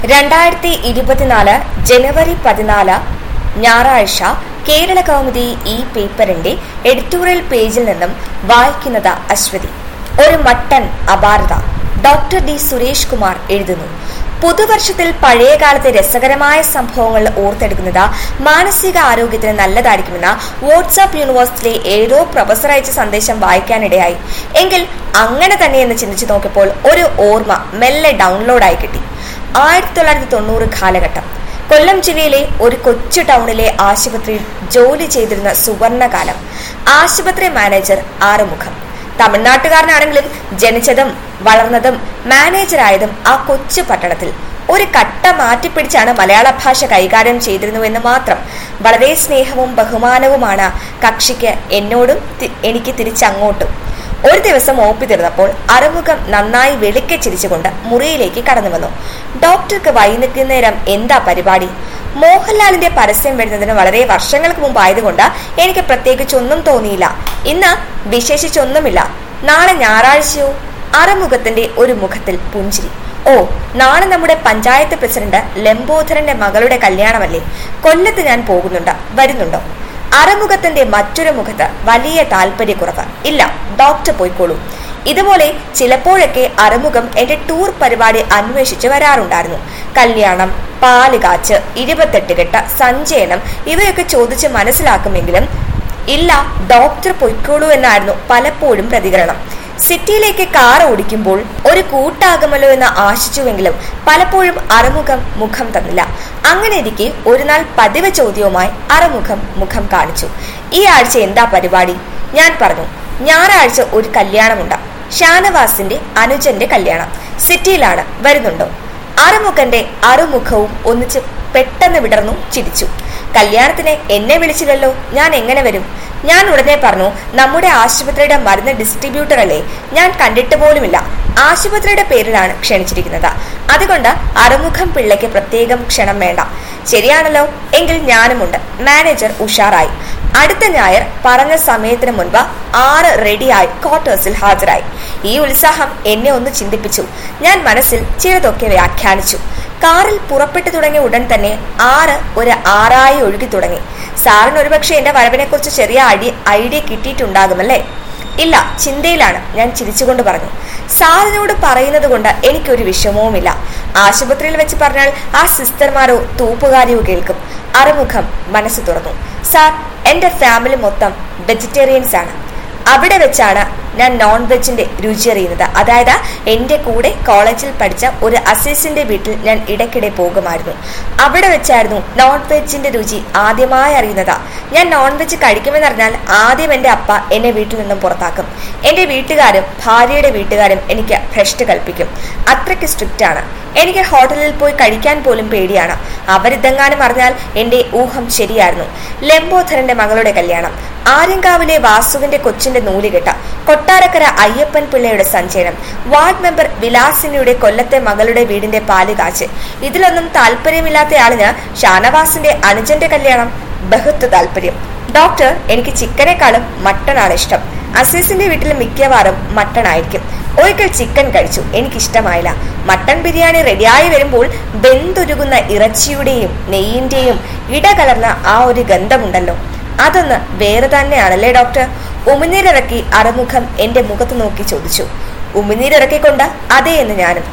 രണ്ടായിരത്തി ഇരുപത്തിനാല് ജനുവരി പതിനാല് ഞായറാഴ്ച കേരള കൗമുദി ഈ പേപ്പറിന്റെ എഡിറ്റോറിയൽ പേജിൽ നിന്നും വായിക്കുന്നത് അശ്വതി ഒരു മട്ടൻ അപാരത ഡോക്ടർ ഡി സുരേഷ് കുമാർ എഴുതുന്നു പുതുവർഷത്തിൽ പഴയകാലത്തെ രസകരമായ സംഭവങ്ങൾ ഓർത്തെടുക്കുന്നത് മാനസിക ആരോഗ്യത്തിന് നല്ലതായിരിക്കുമെന്ന് വാട്സാപ്പ് യൂണിവേഴ്സിറ്റിയിലെ ഏതോ പ്രൊഫസർ അയച്ച സന്ദേശം വായിക്കാനിടയായി എങ്കിൽ അങ്ങനെ തന്നെയെന്ന് ചിന്തിച്ചു നോക്കിയപ്പോൾ ഒരു ഓർമ്മ മെല്ലെ ഡൗൺലോഡായി കിട്ടി ആയിരത്തി തൊള്ളായിരത്തി തൊണ്ണൂറ് കാലഘട്ടം കൊല്ലം ജില്ലയിലെ ഒരു കൊച്ചു ടൗണിലെ ആശുപത്രിയിൽ ജോലി ചെയ്തിരുന്ന സുവർണകാലം ആശുപത്രി മാനേജർ ആറുമുഖം തമിഴ്നാട്ടുകാരനാണെങ്കിലും ജനിച്ചതും വളർന്നതും മാനേജറായതും ആ കൊച്ചു പട്ടണത്തിൽ ഒരു കട്ട മാറ്റിപ്പിടിച്ചാണ് മലയാള ഭാഷ കൈകാര്യം ചെയ്തിരുന്നുവെന്ന് മാത്രം വളരെ സ്നേഹവും ബഹുമാനവുമാണ് കക്ഷിക്ക് എന്നോടും തി- എനിക്ക് തിരിച്ചങ്ങോട്ടും ഒരു ദിവസം ഓപ്പി തീർന്നപ്പോൾ അറുമുഖം നന്നായി വെളുക്കെ ചിരിച്ചുകൊണ്ട് മുറിയിലേക്ക് കടന്നു വന്നു ഡോക്ടർക്ക് വൈകുന്നേരം എന്താ പരിപാടി മോഹൻലാലിന്റെ പരസ്യം വരുന്നതിന് വളരെ വർഷങ്ങൾക്ക് മുമ്പ് ആയതുകൊണ്ട് എനിക്ക് പ്രത്യേകിച്ചൊന്നും തോന്നിയില്ല ഇന്ന് വിശേഷിച്ചൊന്നുമില്ല നാളെ ഞായറാഴ്ചയോ അറുമുഖത്തിന്റെ ഒരു മുഖത്തിൽ പുഞ്ചിരി ഓ നാളെ നമ്മുടെ പഞ്ചായത്ത് പ്രസിഡന്റ് ലംബോധരന്റെ മകളുടെ കല്യാണമല്ലേ കൊല്ലത്ത് ഞാൻ പോകുന്നുണ്ട് വരുന്നുണ്ടോ അറമുഖത്തിന്റെ മറ്റൊരു മുഖത്ത് വലിയ താല്പര്യക്കുറവ് ഇല്ല ഡോക്ടർ പോയിക്കോളൂ ഇതുപോലെ ചിലപ്പോഴൊക്കെ അറുമുഖം എന്റെ ടൂർ പരിപാടി അന്വേഷിച്ച് വരാറുണ്ടായിരുന്നു കല്യാണം പാല് കാച്ച് ഇരുപത്തെട്ട് കെട്ട് സഞ്ചയനം ഇവയൊക്കെ ചോദിച്ച് മനസ്സിലാക്കുമെങ്കിലും ഇല്ല ഡോക്ടർ പൊയ്ക്കോളൂ എന്നായിരുന്നു പലപ്പോഴും പ്രതികരണം സിറ്റിയിലേക്ക് കാർ ഓടിക്കുമ്പോൾ ഒരു കൂട്ടാകുമല്ലോ എന്ന് ആശിച്ചുവെങ്കിലും പലപ്പോഴും അറുമുഖം മുഖം തന്നില്ല അങ്ങനെ ഇരിക്കെ ഒരു നാൾ പതിവ് ചോദ്യവുമായി അറുമുഖം മുഖം കാണിച്ചു ഈ ആഴ്ച എന്താ പരിപാടി ഞാൻ പറഞ്ഞു ഞായറാഴ്ച ഒരു കല്യാണമുണ്ട് ഷാനവാസിന്റെ അനുജന്റെ കല്യാണം സിറ്റിയിലാണ് വരുന്നുണ്ടോ അറുമുഖന്റെ അറുമുഖവും ഒന്നിച്ച് പെട്ടെന്ന് വിടർന്നു ചിരിച്ചു കല്യാണത്തിന് എന്നെ വിളിച്ചില്ലല്ലോ ഞാൻ എങ്ങനെ വരും ഞാൻ ഉടനെ പറഞ്ഞു നമ്മുടെ ആശുപത്രിയുടെ മരുന്ന് ഡിസ്ട്രിബ്യൂട്ടർ അല്ലേ ഞാൻ കണ്ടിട്ട് പോലുമില്ല ആശുപത്രിയുടെ പേരിലാണ് ക്ഷണിച്ചിരിക്കുന്നത് അതുകൊണ്ട് അറുമുഖം പിള്ളയ്ക്ക് പ്രത്യേകം ക്ഷണം വേണ്ട ശരിയാണല്ലോ എങ്കിൽ ഞാനുമുണ്ട് മാനേജർ ഉഷാറായി അടുത്ത ഞായർ പറഞ്ഞ സമയത്തിന് മുൻപ് ആറ് റെഡിയായി ക്വാർട്ടേഴ്സിൽ ഹാജരായി ഈ ഉത്സാഹം എന്നെ ഒന്ന് ചിന്തിപ്പിച്ചു ഞാൻ മനസ്സിൽ ചിലതൊക്കെ വ്യാഖ്യാനിച്ചു കാറിൽ പുറപ്പെട്ടു തുടങ്ങിയ ഉടൻ തന്നെ ആറ് ഒരു ആറായി ഒഴുകി തുടങ്ങി സാറിന് ഒരുപക്ഷെ എന്റെ വരവിനെക്കുറിച്ച് ചെറിയ അടി ഐഡിയ കിട്ടിയിട്ടുണ്ടാകുമല്ലേ ഇല്ല ചിന്തയിലാണ് ഞാൻ ചിരിച്ചുകൊണ്ട് പറഞ്ഞു സാറിനോട് പറയുന്നത് കൊണ്ട് എനിക്കൊരു വിഷമവുമില്ല ആശുപത്രിയിൽ വെച്ച് പറഞ്ഞാൽ ആ സിസ്റ്റർമാരോ തൂപ്പുകാരിയോ കേൾക്കും അറുമുഖം മനസ്സ് തുറന്നു സാർ എന്റെ ഫാമിലി മൊത്തം വെജിറ്റേറിയൻസ് ആണ് അവിടെ വെച്ചാണ് ഞാൻ നോൺ വെജിന്റെ രുചി അറിയുന്നത് അതായത് എന്റെ കൂടെ കോളേജിൽ പഠിച്ച ഒരു അസീസിന്റെ വീട്ടിൽ ഞാൻ ഇടയ്ക്കിടെ പോകുമായിരുന്നു അവിടെ വെച്ചായിരുന്നു നോൺ വെജിന്റെ രുചി ആദ്യമായി അറിയുന്നത് ഞാൻ നോൺ വെജ് കഴിക്കുമെന്നറിഞ്ഞാൽ ആദ്യം എന്റെ അപ്പ എന്നെ വീട്ടിൽ നിന്നും പുറത്താക്കും എന്റെ വീട്ടുകാരും ഭാര്യയുടെ വീട്ടുകാരും എനിക്ക് ഭ്രഷ്ട് കൽപ്പിക്കും അത്രയ്ക്ക് സ്ട്രിക്റ്റ് ആണ് എനിക്ക് ഹോട്ടലിൽ പോയി കഴിക്കാൻ പോലും പേടിയാണ് അവരിതെങ്ങാനും അറിഞ്ഞാൽ എന്റെ ഊഹം ശരിയായിരുന്നു ലംബോധരന്റെ മകളുടെ കല്യാണം ആര്യങ്കാവിലെ വാസുവിന്റെ കൊച്ചിന്റെ നൂലുകെട്ട കൊട്ടാരക്കര അയ്യപ്പൻ പിള്ളയുടെ സഞ്ചയനം വാർഡ് മെമ്പർ വിലാസിനിയുടെ കൊല്ലത്തെ മകളുടെ വീടിന്റെ പാല് കാച്ച് ഇതിലൊന്നും താല്പര്യമില്ലാത്തയാളിന് ഷാനവാസിന്റെ അനുജന്റെ കല്യാണം ബഹുത്ത് താല്പര്യം ഡോക്ടർ എനിക്ക് ചിക്കനേക്കാളും മട്ടണാണ് ഇഷ്ടം അസീസിന്റെ വീട്ടിൽ മിക്കവാറും മട്ടൺ ആയിരിക്കും ഒരിക്കൽ ചിക്കൻ കഴിച്ചു എനിക്കിഷ്ടമായില്ല മട്ടൺ ബിരിയാണി റെഡിയായി വരുമ്പോൾ വെന്തുരുകുന്ന ഇറച്ചിയുടെയും നെയ്യിന്റെയും ഇടകലർന്ന ആ ഒരു ഗന്ധമുണ്ടല്ലോ അതൊന്ന് വേറെ തന്നെയാണല്ലേ ഡോക്ടർ ഉമിനീരിറക്കി അറുമുഖം എന്റെ മുഖത്ത് നോക്കി ചോദിച്ചു ഉമിനീരിറക്കിക്കൊണ്ട് അതെ എന്ന് ഞാനും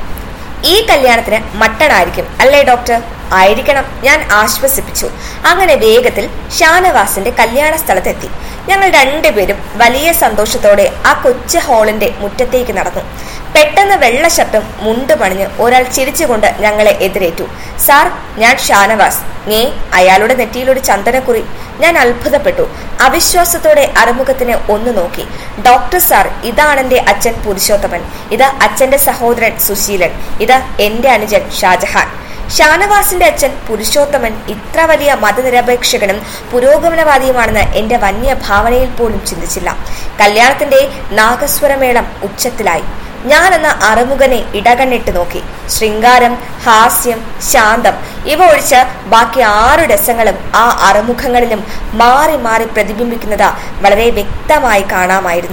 ഈ കല്യാണത്തിന് മട്ടണായിരിക്കും അല്ലേ ഡോക്ടർ ആയിരിക്കണം ഞാൻ ആശ്വസിപ്പിച്ചു അങ്ങനെ വേഗത്തിൽ ഷാനവാസിന്റെ കല്യാണ സ്ഥലത്തെത്തി ഞങ്ങൾ രണ്ടുപേരും വലിയ സന്തോഷത്തോടെ ആ കൊച്ചു ഹാളിന്റെ മുറ്റത്തേക്ക് നടന്നു പെട്ടെന്ന് വെള്ള ഷർട്ടും മുണ്ട് പണിഞ്ഞ് ഒരാൾ ചിരിച്ചുകൊണ്ട് ഞങ്ങളെ എതിരേറ്റു സാർ ഞാൻ ഷാനവാസ് ഞേ അയാളുടെ നെറ്റിയിലൊരു ചന്ദനക്കുറി ഞാൻ അത്ഭുതപ്പെട്ടു അവിശ്വാസത്തോടെ അറുമുഖത്തിനെ ഒന്ന് നോക്കി ഡോക്ടർ സാർ ഇതാണെന്റെ അച്ഛൻ പുരുഷോത്തമൻ ഇത് അച്ഛന്റെ സഹോദരൻ സുശീലൻ ഇത് എന്റെ അനുജൻ ഷാജഹാൻ ഷാനവാസിന്റെ അച്ഛൻ പുരുഷോത്തമൻ ഇത്ര വലിയ മതനിരപേക്ഷകനും പുരോഗമനവാദിയുമാണെന്ന് എന്റെ വന്യ ഭാവനയിൽ പോലും ചിന്തിച്ചില്ല കല്യാണത്തിന്റെ നാഗസ്വരമേളം ഉച്ചത്തിലായി ഞാനെന്ന അറുമുഖനെ ഇടകണ്ണിട്ട് നോക്കി ശൃംഗാരം ഹാസ്യം ശാന്തം ഇവ ഒഴിച്ച് ബാക്കി ആറു രസങ്ങളും ആ അറുമുഖങ്ങളിലും മാറി മാറി പ്രതിബിംബിക്കുന്നത് വളരെ വ്യക്തമായി കാണാമായിരുന്നു